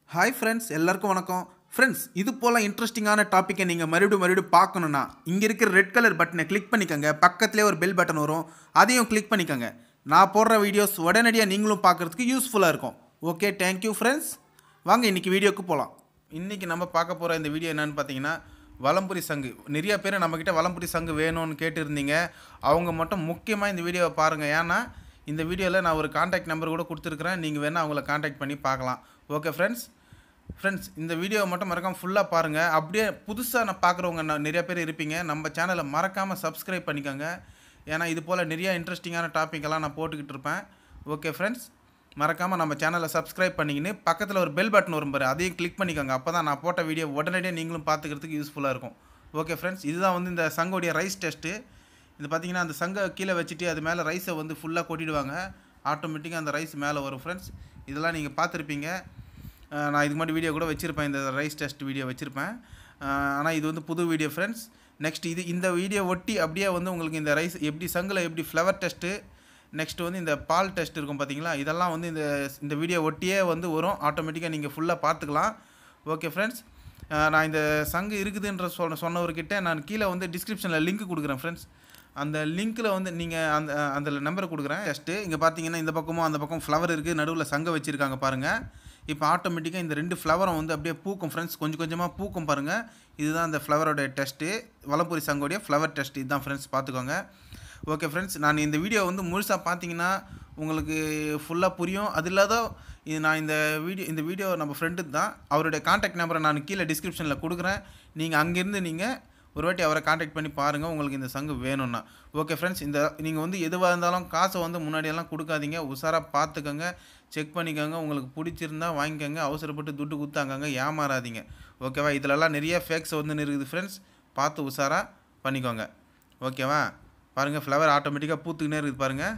hi friends எல்லாருக்கும் வணக்கம் friends இது போல் இன்ட்ரெஸ்டிங்கான டாப்பிக்கை நீங்கள் மறுபடியும் மறுபடியும் பார்க்கணுன்னா இங்கே இருக்கிற ரெட் கலர் பட்டனை கிளிக் பண்ணிக்கோங்க பக்கத்துலேயே ஒரு பெல் பட்டன் வரும் அதையும் கிளிக் பண்ணிக்கோங்க நான் போடுற வீடியோஸ் உடனடியாக நீங்களும் பார்க்குறதுக்கு யூஸ்ஃபுல்லாக இருக்கும் ஓகே தேங்க்யூ ஃப்ரெண்ட்ஸ் வாங்க இன்றைக்கி வீடியோக்கு போகலாம் இன்றைக்கி நம்ம பார்க்க போகிற இந்த வீடியோ என்னென்னு பார்த்தீங்கன்னா வலம்புரி சங்கு நிறைய பேர் நம்மக்கிட்ட வலம்புரி சங்கு வேணும்னு கேட்டிருந்தீங்க அவங்க மட்டும் முக்கியமாக இந்த வீடியோவை பாருங்கள் ஏன்னா இந்த வீடியோவில் நான் ஒரு காண்டாக்ட் நம்பர் கூட கொடுத்துருக்குறேன் நீங்கள் வேணால் அவங்கள காண்டாக்ட் பண்ணி பார்க்கலாம் ஓகே ஃப்ரெண்ட்ஸ் ஃப்ரெண்ட்ஸ் இந்த வீடியோவை மட்டும் மறக்காமல் ஃபுல்லாக பாருங்கள் அப்படியே புதுசாக நான் பார்க்குறவங்க ந- நிறைய பேர் இருப்பீங்க நம்ம சேனலை மறக்காமல் சப்ஸ்கிரைப் பண்ணிக்கோங்க ஏன்னா இது போல் நிறைய இன்ட்ரெஸ்டிங்கான டாப்பிக்கெல்லாம் நான் போட்டுக்கிட்டு இருப்பேன் ஓகே ஃப்ரெண்ட்ஸ் மறக்காமல் நம்ம சேனலை சப்ஸ்கிரைப் பண்ணிக்கின்னு பக்கத்தில் ஒரு பெல் பட்டன் வரும் பாரு அதையும் கிளிக் பண்ணிக்கோங்க அப்போ தான் நான் போட்ட வீடியோ உடனடியாக நீங்களும் பார்த்துக்கிறதுக்கு யூஸ்ஃபுல்லாக இருக்கும் ஓகே ஃப்ரெண்ட்ஸ் இதுதான் வந்து இந்த சங்கோடைய ரைஸ் டெஸ்ட்டு இது பார்த்தீங்கன்னா அந்த சங்கை கீழே வச்சுட்டு அது மேலே ரைஸை வந்து ஃபுல்லாக கொட்டிடுவாங்க ஆட்டோமேட்டிக்காக அந்த ரைஸ் மேலே வரும் ஃப்ரெண்ட்ஸ் இதெல்லாம் நீங்கள் பார்த்துருப்பீங்க அஹ் நான் இதுக்கு முன்னாடி வீடியோ கூட வச்சுருப்பேன் இந்த ரைஸ் டெஸ்ட் வீடியோ வச்சுருப்பேன் ஆனால் இது வந்து புது வீடியோ ஃப்ரெண்ட்ஸ் நெக்ஸ்ட் இது இந்த வீடியோ ஒட்டி அப்படியே வந்து உங்களுக்கு இந்த ரைஸ் எப்படி சங்கில் எப்படி ஃப்ளவர் டெஸ்ட்டு நெக்ஸ்ட் வந்து இந்த பால் டெஸ்ட் இருக்கும் பார்த்தீங்களா இதெல்லாம் வந்து இந்த இந்த வீடியோ ஒட்டியே வந்து வரும் ஆட்டோமேட்டிக்காக நீங்கள் ஃபுல்லாக பார்த்துக்கலாம் ஓகே ஃப்ரெண்ட்ஸ் நான் இந்த சங்கு இருக்குதுன்ற சொன்ன சொன்னவர்கிட்ட நான் கீழே வந்து டிஸ்கிரிப்ஷனில் லிங்க் கொடுக்குறேன் ஃப்ரெண்ட்ஸ் அந்த லிங்க்கில் வந்து நீங்கள் அந்த அந்த நம்பரை கொடுக்குறேன் ஜஸ்ட்டு இங்கே பார்த்தீங்கன்னா இந்த பக்கமும் அந்த பக்கம் ஃப்ளவர் இருக்குது நடுவில் சங்க வச்சுருக்காங்க பாருங்கள் இப்போ ஆட்டோமேட்டிக்காக இந்த ரெண்டு ஃப்ளவரும் வந்து அப்படியே பூக்கும் ஃப்ரெண்ட்ஸ் கொஞ்சம் கொஞ்சமாக பூக்கும் பாருங்கள் இதுதான் அந்த ஃப்ளவரோட டெஸ்ட்டு வலம்புரி சங்கோடைய ஃப்ளவர் டெஸ்ட் இதுதான் ஃப்ரெண்ட்ஸ் பார்த்துக்கோங்க ஓகே ஃப்ரெண்ட்ஸ் நான் இந்த வீடியோ வந்து முழுசாக பார்த்தீங்கன்னா உங்களுக்கு ஃபுல்லாக புரியும் அது இல்லாத இது நான் இந்த வீடியோ இந்த வீடியோ நம்ம ஃப்ரெண்டு தான் அவருடைய காண்டாக்ட் நம்பரை நான் கீழே டிஸ்கிரிப்ஷனில் கொடுக்குறேன் நீங்கள் அங்கேருந்து நீங்கள் ஒரு வாட்டி அவரை காண்டாக்ட் பண்ணி பாருங்கள் உங்களுக்கு இந்த சங்கு வேணும்னா ஓகே ஃப்ரெண்ட்ஸ் இந்த நீங்கள் வந்து எதுவாக இருந்தாலும் காசை வந்து முன்னாடியெல்லாம் கொடுக்காதீங்க உஷாராக பார்த்துக்கோங்க செக் பண்ணிக்கோங்க உங்களுக்கு பிடிச்சிருந்தா வாங்கிக்கோங்க அவசரப்பட்டு துட்டு குத்தாங்கங்க ஏமாறாதீங்க ஓகேவா இதிலெல்லாம் நிறைய ஃபேக்ஸ் வந்து இருக்குது ஃப்ரெண்ட்ஸ் பார்த்து உஷாராக பண்ணிக்கோங்க ஓகேவா பாருங்கள் ஃப்ளவர் ஆட்டோமேட்டிக்காக பூத்துக்கினே இருக்குது பாருங்கள்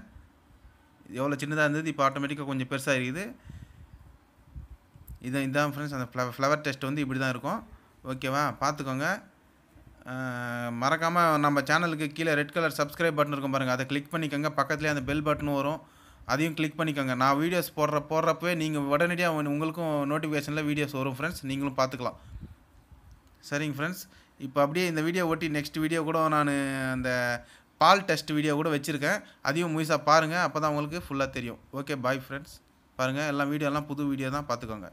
எவ்வளோ சின்னதாக இருந்தது இப்போ ஆட்டோமேட்டிக்காக கொஞ்சம் பெருசாக இருக்குது இது இதான் ஃப்ரெண்ட்ஸ் அந்த ஃப்ளவர் ஃப்ளவர் டெஸ்ட் வந்து இப்படி தான் இருக்கும் ஓகேவா பார்த்துக்கோங்க மறக்காமல் நம்ம சேனலுக்கு கீழே ரெட் கலர் சப்ஸ்கிரைப் பட்டன் இருக்கும் பாருங்கள் அதை கிளிக் பண்ணிக்கோங்க பக்கத்துலேயே அந்த பெல் பட்டனும் வரும் அதையும் கிளிக் பண்ணிக்கோங்க நான் வீடியோஸ் போடுற போடுறப்பவே நீங்கள் உடனடியாக உங்களுக்கும் நோட்டிஃபிகேஷனில் வீடியோஸ் வரும் ஃப்ரெண்ட்ஸ் நீங்களும் பார்த்துக்கலாம் சரிங்க ஃப்ரெண்ட்ஸ் இப்போ அப்படியே இந்த வீடியோ ஒட்டி நெக்ஸ்ட் வீடியோ கூட நான் அந்த பால் டெஸ்ட் வீடியோ கூட வச்சுருக்கேன் அதையும் முழுசாக பாருங்கள் அப்போ தான் உங்களுக்கு ஃபுல்லாக தெரியும் ஓகே பாய் ஃப்ரெண்ட்ஸ் பாருங்கள் எல்லாம் வீடியோலாம் புது வீடியோ தான் பார்த்துக்கோங்க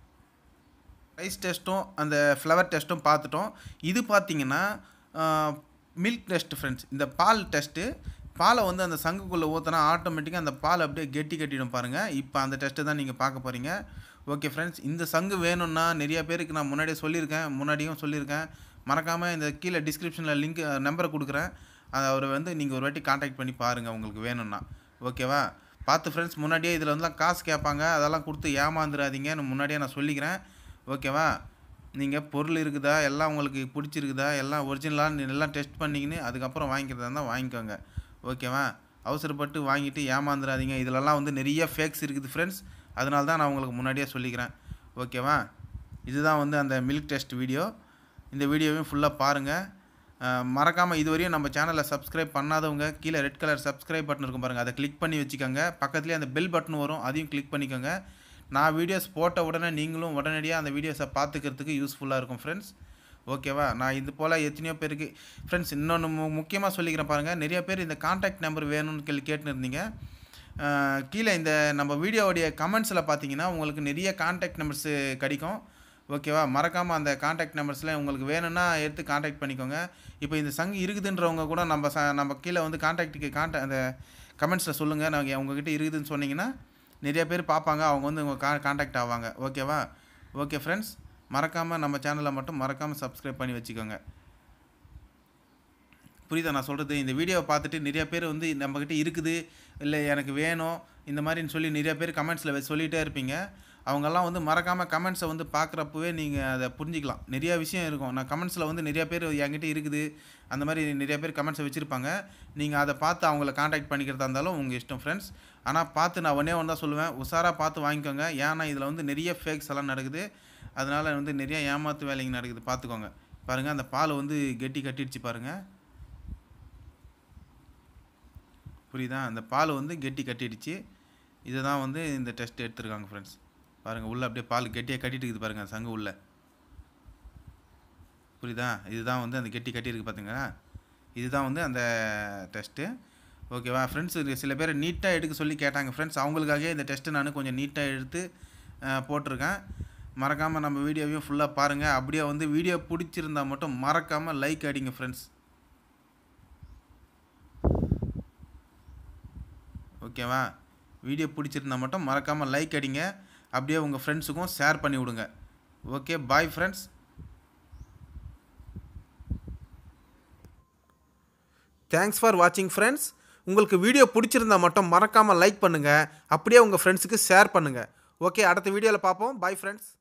ரைஸ் டெஸ்ட்டும் அந்த ஃப்ளவர் டெஸ்ட்டும் பார்த்துட்டோம் இது பார்த்தீங்கன்னா மில்க் டெஸ்ட் ஃப்ரெண்ட்ஸ் இந்த பால் டெஸ்ட்டு பாலை வந்து அந்த சங்குக்குள்ளே ஊற்றினா ஆட்டோமேட்டிக்காக அந்த பால் அப்படியே கெட்டி கட்டிடும் பாருங்கள் இப்போ அந்த டெஸ்ட்டு தான் நீங்கள் பார்க்க போகிறீங்க ஓகே ஃப்ரெண்ட்ஸ் இந்த சங்கு வேணும்னா நிறைய பேருக்கு நான் முன்னாடியே சொல்லியிருக்கேன் முன்னாடியும் சொல்லியிருக்கேன் மறக்காமல் இந்த கீழே டிஸ்கிரிப்ஷனில் லிங்க் நம்பரை கொடுக்குறேன் அதை அவரை வந்து நீங்கள் ஒரு வாட்டி காண்டாக்ட் பண்ணி பாருங்கள் உங்களுக்கு வேணும்னா ஓகேவா பார்த்து ஃப்ரெண்ட்ஸ் முன்னாடியே இதில் வந்துலாம் காசு கேட்பாங்க அதெல்லாம் கொடுத்து ஏமாந்துடாதீங்கன்னு முன்னாடியே நான் சொல்லிக்கிறேன் ஓகேவா நீங்கள் பொருள் இருக்குதா எல்லாம் உங்களுக்கு பிடிச்சிருக்குதா எல்லாம் ஒரிஜினலாக எல்லாம் டெஸ்ட் பண்ணிக்கின்னு அதுக்கப்புறம் வாங்கிக்கிறதா இருந்தால் வாங்கிக்கோங்க ஓகேவா அவசரப்பட்டு வாங்கிட்டு ஏமாந்துடாதீங்க இதிலெல்லாம் வந்து நிறைய ஃபேக்ஸ் இருக்குது ஃப்ரெண்ட்ஸ் அதனால தான் நான் உங்களுக்கு முன்னாடியே சொல்லிக்கிறேன் ஓகேவா இதுதான் வந்து அந்த மில்க் டெஸ்ட் வீடியோ இந்த வீடியோவையும் ஃபுல்லாக பாருங்கள் மறக்காமல் இதுவரையும் நம்ம சேனலை சப்ஸ்கிரைப் பண்ணாதவங்க கீழே ரெட் கலர் சப்ஸ்கிரைப் பட்டன் இருக்கும் பாருங்கள் அதை கிளிக் பண்ணி வச்சுக்கோங்க பக்கத்துலேயே அந்த பெல் பட்டன் வரும் அதையும் கிளிக் பண்ணிக்கோங்க நான் வீடியோஸ் போட்ட உடனே நீங்களும் உடனடியாக அந்த வீடியோஸை பார்த்துக்கிறதுக்கு யூஸ்ஃபுல்லாக இருக்கும் ஃப்ரெண்ட்ஸ் ஓகேவா நான் இது போல் எத்தனையோ பேருக்கு ஃப்ரெண்ட்ஸ் இன்னொன்று மு முக்கியமாக சொல்லிக்கிறேன் பாருங்கள் நிறைய பேர் இந்த காண்டாக்ட் நம்பர் வேணும்னு கேள்வி கேட்டுன்னு இருந்தீங்க அஹ், கீழே இந்த நம்ம வீடியோவுடைய கமெண்ட்ஸில் பார்த்தீங்கன்னா உங்களுக்கு நிறைய காண்டாக்ட் நம்பர்ஸு கிடைக்கும் ஓகேவா மறக்காமல் அந்த காண்டாக்ட் நம்பர்ஸில் உங்களுக்கு வேணும்னா எடுத்து காண்டாக்ட் பண்ணிக்கோங்க இப்போ இந்த சங்கு இருக்குதுன்றவங்க கூட நம்ம ச நம்ம கீழே வந்து காண்டாக்ட்டுக்கு கான்டா அந்த கமெண்ட்ஸில் சொல்லுங்கள் நாங்கள் உங்ககிட்ட இருக்குதுன்னு சொன்னீங்கன்னா நிறைய பேர் பார்ப்பாங்க அவங்க வந்து உங்கள் கா காண்டாக்ட் ஆவாங்க ஓகேவா ஓகே ஃப்ரெண்ட்ஸ் மறக்காமல் நம்ம சேனலை மட்டும் மறக்காமல் சப்ஸ்கிரைப் பண்ணி வச்சுக்கோங்க புரியுதா நான் சொல்கிறது இந்த வீடியோவை பார்த்துட்டு நிறைய பேர் வந்து நம்மக்கிட்ட இருக்குது இல்லை எனக்கு வேணும் இந்த மாதிரின்னு சொல்லி நிறைய பேர் கமெண்ட்ஸில் சொல்லிகிட்டே இருப்பீங்க அவங்கெல்லாம் வந்து மறக்காமல் கமெண்ட்ஸை வந்து பார்க்குறப்பவே நீங்கள் அதை புரிஞ்சிக்கலாம் நிறைய விஷயம் இருக்கும் நான் கமெண்ட்ஸில் வந்து நிறைய பேர் என்கிட்ட இருக்குது அந்த மாதிரி நிறைய பேர் கமெண்ட்ஸை வச்சுருப்பாங்க நீங்கள் அதை பார்த்து அவங்கள காண்டாக்ட் பண்ணிக்கிறதா இருந்தாலும் உங்கள் இஷ்டம் ஃப்ரெண்ட்ஸ் ஆனால் பார்த்து நான் ஒன்றே ஒன்று தான் சொல்லுவேன் உஷாராக பார்த்து வாங்கிக்கோங்க ஏன்னா இதில் வந்து நிறைய ஃபேக்ஸ் எல்லாம் நடக்குது அதனால் வந்து நிறைய ஏமாத்து வேலைங்க நடக்குது பார்த்துக்கோங்க பாருங்கள் அந்த பால் வந்து கெட்டி கட்டிடுச்சு பாருங்கள் புரியுதா அந்த பால் வந்து கெட்டி கட்டிடுச்சு இதை தான் வந்து இந்த டெஸ்ட் எடுத்திருக்காங்க ஃப்ரெண்ட்ஸ் பாருங்கள் உள்ளே அப்படியே பால் கெட்டியாக கட்டிட்டு இருக்குது பாருங்கள் அந்த சங்கு உள்ளே புரியுதா இதுதான் வந்து அந்த கெட்டி கட்டியிருக்கு பார்த்துங்களா இதுதான் வந்து அந்த டெஸ்ட்டு ஓகேவா ஃப்ரெண்ட்ஸ் சில பேர் நீட்டாக எடுக்க சொல்லி கேட்டாங்க ஃப்ரெண்ட்ஸ் அவங்களுக்காகவே இந்த டெஸ்ட்டு நான் கொஞ்சம் நீட்டாக எடுத்து அஹ், போட்டிருக்கேன் மறக்காமல் நம்ம வீடியோவையும் ஃபுல்லாக பாருங்கள் அப்படியே வந்து வீடியோ பிடிச்சிருந்தா மட்டும் மறக்காமல் லைக் அடிங்க ஃப்ரெண்ட்ஸ் ஓகேவா வீடியோ பிடிச்சிருந்தா மட்டும் மறக்காமல் லைக் அடிங்க அப்படியே உங்கள் ஃப்ரெண்ட்ஸுக்கும் ஷேர் பண்ணி விடுங்க okay bye friends thanks for வாட்சிங் ஃப்ரெண்ட்ஸ் உங்களுக்கு வீடியோ பிடிச்சிருந்தா மட்டும் மறக்காமல் லைக் பண்ணுங்கள் அப்படியே உங்கள் ஃப்ரெண்ட்ஸுக்கு ஷேர் பண்ணுங்கள் ஓகே அடுத்த வீடியோவில் பார்ப்போம் பாய் ஃப்ரெண்ட்ஸ்